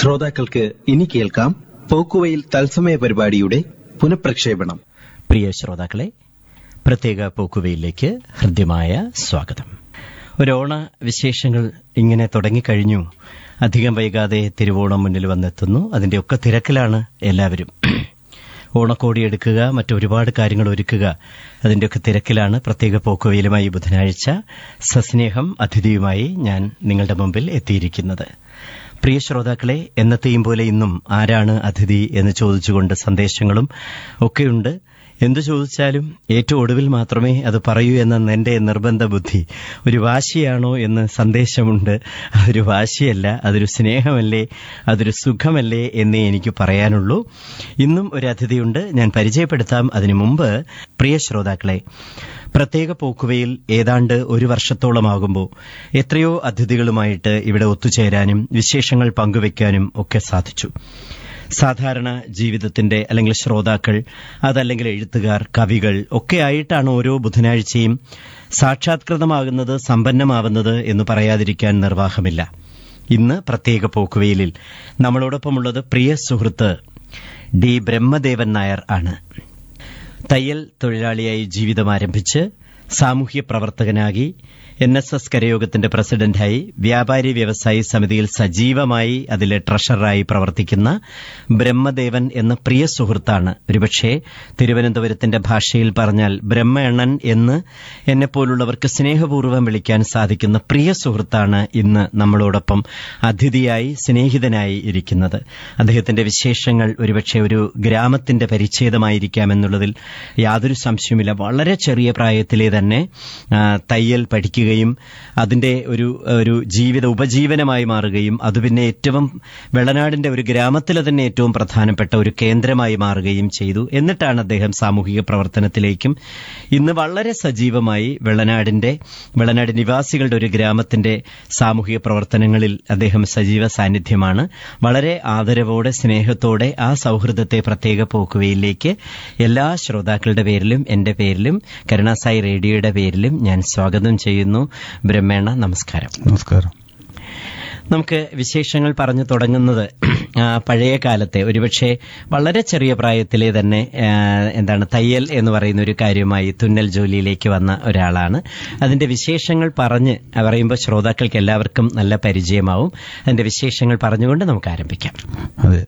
ശ്രോതാക്കൾക്ക് ഇനി കേൾക്കാം പോക്കുവയിൽ തത്സമയ പരിപാടിയുടെ പുനഃപ്രക്ഷേപണം പ്രിയ ശ്രോതാക്കളെ പ്രത്യേക പോക്കുവയിലേക്ക് ഹൃദ്യമായ സ്വാഗതം ഒരോണ വിശേഷങ്ങൾ ഇങ്ങനെ തുടങ്ങിക്കഴിഞ്ഞു അധികം വൈകാതെ തിരുവോണം മുന്നിൽ വന്നെത്തുന്നു അതിന്റെയൊക്കെ തിരക്കിലാണ് എല്ലാവരും ഓണക്കോടി എടുക്കുക മറ്റൊരുപാട് കാര്യങ്ങൾ ഒരുക്കുക അതിന്റെയൊക്കെ തിരക്കിലാണ് പ്രത്യേക പോക്കുവയിലുമായി ബുധനാഴ്ച സസ്നേഹം അതിഥിയുമായി ഞാൻ നിങ്ങളുടെ മുമ്പിൽ എത്തിയിരിക്കുന്നത് പ്രിയ ശ്രോതാക്കളെ എന്നത്തെയും പോലെ ഇന്നും ആരാണ് അതിഥി എന്ന് ചോദിച്ചുകൊണ്ട് സന്ദേശങ്ങളും ഒക്കെയുണ്ട് എന്തു ചോദിച്ചാലും ഏറ്റവും ഒടുവിൽ മാത്രമേ അത് പറയൂ എന്ന എന്റെ നിർബന്ധ ബുദ്ധി ഒരു വാശിയാണോ എന്ന് സന്ദേശമുണ്ട് അതൊരു വാശിയല്ല അതൊരു സ്നേഹമല്ലേ അതൊരു സുഖമല്ലേ എന്നേ എനിക്ക് പറയാനുള്ളൂ ഇന്നും ഒരു അതിഥിയുണ്ട് ഞാൻ പരിചയപ്പെടുത്താം അതിനു മുമ്പ് പ്രിയ ശ്രോതാക്കളെ പ്രത്യേക പോക്കുവയിൽ ഏതാണ്ട് ഒരു വർഷത്തോളമാകുമ്പോൾ എത്രയോ അതിഥികളുമായിട്ട് ഇവിടെ ഒത്തുചേരാനും വിശേഷങ്ങൾ പങ്കുവയ്ക്കാനും ഒക്കെ സാധിച്ചു സാധാരണ ജീവിതത്തിന്റെ അല്ലെങ്കിൽ ശ്രോതാക്കൾ അതല്ലെങ്കിൽ എഴുത്തുകാർ കവികൾ ഒക്കെ ആയിട്ടാണ് ഓരോ ബുധനാഴ്ചയും സാക്ഷാത്കൃതമാകുന്നത് സമ്പന്നമാവുന്നത് എന്ന് പറയാതിരിക്കാൻ നിർവാഹമില്ല ഇന്ന് പ്രത്യേക പോക്കുവെയിലിൽ നമ്മളോടൊപ്പമുള്ളത് പ്രിയ സുഹൃത്ത് ഡി ബ്രഹ്മദേവൻ നായർ ആണ് തയ്യൽ തൊഴിലാളിയായി ജീവിതം ആരംഭിച്ച് സാമൂഹ്യ പ്രവർത്തകനാകി എൻ എസ് എസ് കരയോഗത്തിന്റെ പ്രസിഡന്റായി വ്യാപാരി വ്യവസായി സമിതിയിൽ സജീവമായി അതിലെ ട്രഷററായി പ്രവർത്തിക്കുന്ന ബ്രഹ്മദേവൻ എന്ന പ്രിയ സുഹൃത്താണ് ഒരുപക്ഷെ തിരുവനന്തപുരത്തിന്റെ ഭാഷയിൽ പറഞ്ഞാൽ ബ്രഹ്മണ്ണൻ എന്ന് എന്നെപ്പോലുള്ളവർക്ക് സ്നേഹപൂർവ്വം വിളിക്കാൻ സാധിക്കുന്ന പ്രിയ സുഹൃത്താണ് ഇന്ന് നമ്മളോടൊപ്പം അതിഥിയായി സ്നേഹിതനായി ഇരിക്കുന്നത് അദ്ദേഹത്തിന്റെ വിശേഷങ്ങൾ ഒരുപക്ഷെ ഒരു ഗ്രാമത്തിന്റെ പരിച്ഛേദമായിരിക്കാമെന്നുള്ളതിൽ യാതൊരു സംശയവുമില്ല വളരെ ചെറിയ പ്രായത്തിലെ തന്നെ തയ്യൽ പഠിക്കുകയും അതിന്റെ ഒരു ഒരു ജീവിത ഉപജീവനമായി മാറുകയും അത് പിന്നെ ഏറ്റവും വെള്ളനാടിന്റെ ഒരു ഗ്രാമത്തിലെ തന്നെ ഏറ്റവും പ്രധാനപ്പെട്ട ഒരു കേന്ദ്രമായി മാറുകയും ചെയ്തു എന്നിട്ടാണ് അദ്ദേഹം സാമൂഹിക പ്രവർത്തനത്തിലേക്കും ഇന്ന് വളരെ സജീവമായി വെള്ളനാടിന്റെ വെള്ളനാട് നിവാസികളുടെ ഒരു ഗ്രാമത്തിന്റെ സാമൂഹിക പ്രവർത്തനങ്ങളിൽ അദ്ദേഹം സജീവ സാന്നിധ്യമാണ് വളരെ ആദരവോടെ സ്നേഹത്തോടെ ആ സൗഹൃദത്തെ പ്രത്യേക പോക്കുവയിലേക്ക് എല്ലാ ശ്രോതാക്കളുടെ പേരിലും എന്റെ പേരിലും കരുണാസായി റേഡിയോയുടെ പേരിലും ഞാൻ സ്വാഗതം ചെയ്യുന്നു ബ്രഹ്മേണ നമസ്കാരം നമസ്കാരം നമുക്ക് വിശേഷങ്ങൾ പറഞ്ഞു തുടങ്ങുന്നത് പഴയ കാലത്തെ ഒരുപക്ഷെ വളരെ ചെറിയ പ്രായത്തിലെ തന്നെ എന്താണ് തയ്യൽ എന്ന് പറയുന്ന ഒരു കാര്യമായി തുന്നൽ ജോലിയിലേക്ക് വന്ന ഒരാളാണ് അതിന്റെ വിശേഷങ്ങൾ പറഞ്ഞ് പറയുമ്പോൾ ശ്രോതാക്കൾക്ക് എല്ലാവർക്കും നല്ല പരിചയമാവും അതിന്റെ വിശേഷങ്ങൾ പറഞ്ഞുകൊണ്ട് നമുക്ക് ആരംഭിക്കാം അതെ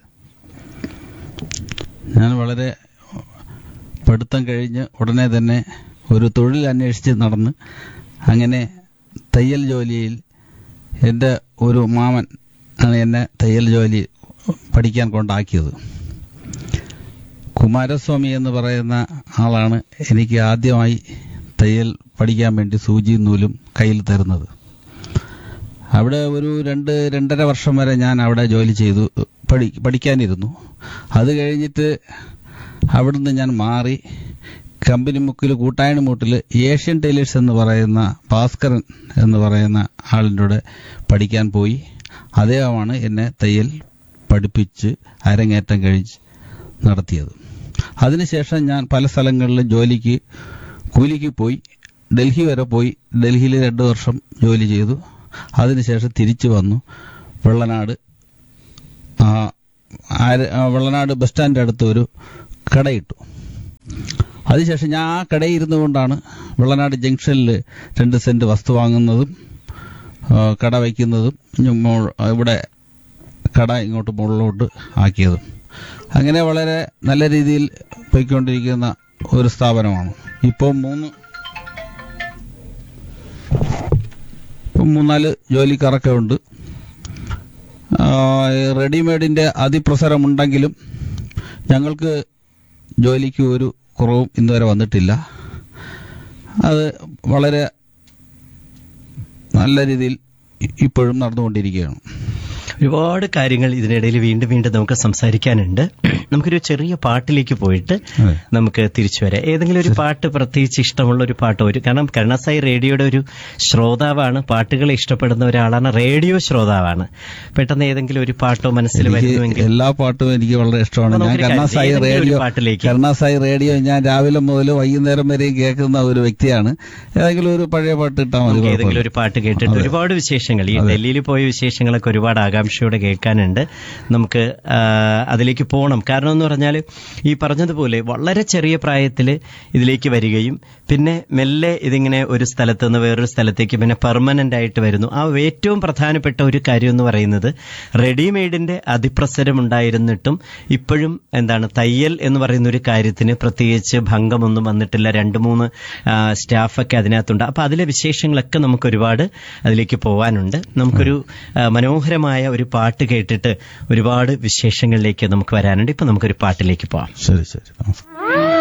ഞാൻ വളരെ പഠിത്തം കഴിഞ്ഞ് ഉടനെ തന്നെ ഒരു തൊഴിൽ അന്വേഷിച്ച് നടന്ന് അങ്ങനെ തയ്യൽ ജോലിയിൽ എൻ്റെ ഒരു മാമൻ ആണ് എന്നെ തയ്യൽ ജോലി പഠിക്കാൻ കൊണ്ടാക്കിയത് കുമാരസ്വാമി എന്ന് പറയുന്ന ആളാണ് എനിക്ക് ആദ്യമായി തയ്യൽ പഠിക്കാൻ വേണ്ടി സൂചിയും നൂലും കയ്യിൽ തരുന്നത് അവിടെ ഒരു രണ്ട് രണ്ടര വർഷം വരെ ഞാൻ അവിടെ ജോലി ചെയ്തു പഠി പഠിക്കാനിരുന്നു അത് കഴിഞ്ഞിട്ട് അവിടുന്ന് ഞാൻ മാറി കമ്പനിമുക്കിൽ കൂട്ടായണിമുട്ടിൽ ഏഷ്യൻ ടൈലേഴ്സ് എന്ന് പറയുന്ന ഭാസ്കരൻ എന്ന് പറയുന്ന ആളിൻ്റെ കൂടെ പഠിക്കാൻ പോയി അദ്ദേഹമാണ് എന്നെ തയ്യൽ പഠിപ്പിച്ച് അരങ്ങേറ്റം കഴിച്ച് നടത്തിയത് അതിനുശേഷം ഞാൻ പല സ്ഥലങ്ങളിലും ജോലിക്ക് കൂലിക്ക് പോയി ഡൽഹി വരെ പോയി ഡൽഹിയിൽ രണ്ട് വർഷം ജോലി ചെയ്തു അതിനുശേഷം തിരിച്ചു വന്നു വെള്ളനാട് വെള്ളനാട് ബസ് സ്റ്റാൻഡിൻ്റെ അടുത്ത് ഒരു കടയിട്ടു അതിനുശേഷം ഞാൻ ആ കടയിൽ ഇരുന്നു കൊണ്ടാണ് വെള്ളനാട് ജംഗ്ഷനിൽ രണ്ട് സെന്റ് വസ്തു വാങ്ങുന്നതും കട വയ്ക്കുന്നതും ഇവിടെ കട ഇങ്ങോട്ട് മുകളിലോട്ട് ആക്കിയതും അങ്ങനെ വളരെ നല്ല രീതിയിൽ പോയിക്കൊണ്ടിരിക്കുന്ന ഒരു സ്ഥാപനമാണ് ഇപ്പോൾ മൂന്ന് ഇപ്പം മൂന്നാല് ജോലിക്കാരൊക്കെ ഉണ്ട് റെഡിമെയ്ഡിന്റെ അതിപ്രസരമുണ്ടെങ്കിലും ഞങ്ങൾക്ക് ജോലിക്ക് ഒരു കുറവും ഇന്നുവരെ വന്നിട്ടില്ല അത് വളരെ നല്ല രീതിയിൽ ഇപ്പോഴും നടന്നുകൊണ്ടിരിക്കുകയാണ് ഒരുപാട് കാര്യങ്ങൾ ഇതിനിടയിൽ വീണ്ടും വീണ്ടും നമുക്ക് സംസാരിക്കാനുണ്ട് നമുക്കൊരു ചെറിയ പാട്ടിലേക്ക് പോയിട്ട് അതെ. നമുക്ക് തിരിച്ചു വരാം ഏതെങ്കിലും ഒരു പാട്ട് പ്രത്യേകിച്ച് ഇഷ്ടമുള്ള ഒരു പാട്ട് ഒരു കാരണം കരുണാസായി റേഡിയോയുടെ ഒരു ശ്രോതാവാണ് പാട്ടുകൾ ഇഷ്ടപ്പെടുന്ന ഒരാളാണ് റേഡിയോ ശ്രോതാവാണ് പെട്ടെന്ന് ഏതെങ്കിലും ഒരു പാട്ടോ മനസ്സിൽ എനിക്ക് വരുന്നുവെങ്കിൽ എല്ലാ പാട്ടും എനിക്ക് വളരെ ഇഷ്ടമാണ് അപ്പൊ ഞാൻ നമുക്കൊരു കരുണാസായി കാര്യം ചെയ്യാം. റേഡിയോ ഏതെങ്കിലും ഒരു പാട്ടിലേക്ക്. കരുണാസായി റേഡിയോ ഞാൻ രാവിലെ മുതൽ വൈകുന്നേരം വരെ കേൾക്കുന്ന ഒരു വ്യക്തിയാണ് ഏതെങ്കിലും ഒരു പഴയ പാട്ട് ഇട്ടാൽ മതി നമുക്ക് ഏതെങ്കിലും കുഴപ്പമില്ല. ഒരു പാട്ട് കേട്ടിട്ട് ഒരുപാട് വിശേഷങ്ങൾ ഈ ഡൽഹിയിൽ പോയ വിശേഷങ്ങളൊക്കെ ഒരുപാട് ആകാംക്ഷയോടെ കേൾക്കാനുണ്ട് നമുക്ക് ആ, അതിലേക്ക് പോകണം കാരണം എന്ന് പറഞ്ഞാൽ ഈ പറഞ്ഞതുപോലെ വളരെ ചെറിയ പ്രായത്തിൽ ഇതിലേക്ക് വരികയും പിന്നെ മെല്ലെ ഇതിങ്ങനെ ഒരു സ്ഥലത്ത് നിന്ന് വേറൊരു സ്ഥലത്തേക്ക് പിന്നെ പെർമനന്റ് ആയിട്ട് വരുന്നു ആ ഏറ്റവും പ്രധാനപ്പെട്ട ഒരു കാര്യം എന്ന് പറയുന്നത് റെഡിമെയ്ഡിന്റെ അതിപ്രസരം ഉണ്ടായിരുന്നിട്ടും ഇപ്പോഴും എന്താണ് തയ്യൽ എന്ന് പറയുന്ന ഒരു കാര്യത്തിന് പ്രത്യേകിച്ച് ഭംഗമൊന്നും വന്നിട്ടില്ല രണ്ട് മൂന്ന് ആ, സ്റ്റാഫൊക്കെ അതിനകത്തുണ്ട് അപ്പൊ അതിലെ വിശേഷങ്ങളൊക്കെ നമുക്ക് ഒരുപാട് അതിലേക്ക് പോവാനുണ്ട് നമുക്കൊരു ആ, മനോഹരമായ ഒരു പാട്ട് കേട്ടിട്ട് ഒരുപാട് വിശേഷങ്ങളിലേക്ക് നമുക്ക് വരാനുണ്ട് ഇപ്പൊ നമുക്കൊരു പാട്ടിലേക്ക് പോവാം ശരി ശരി നമസ്കാരം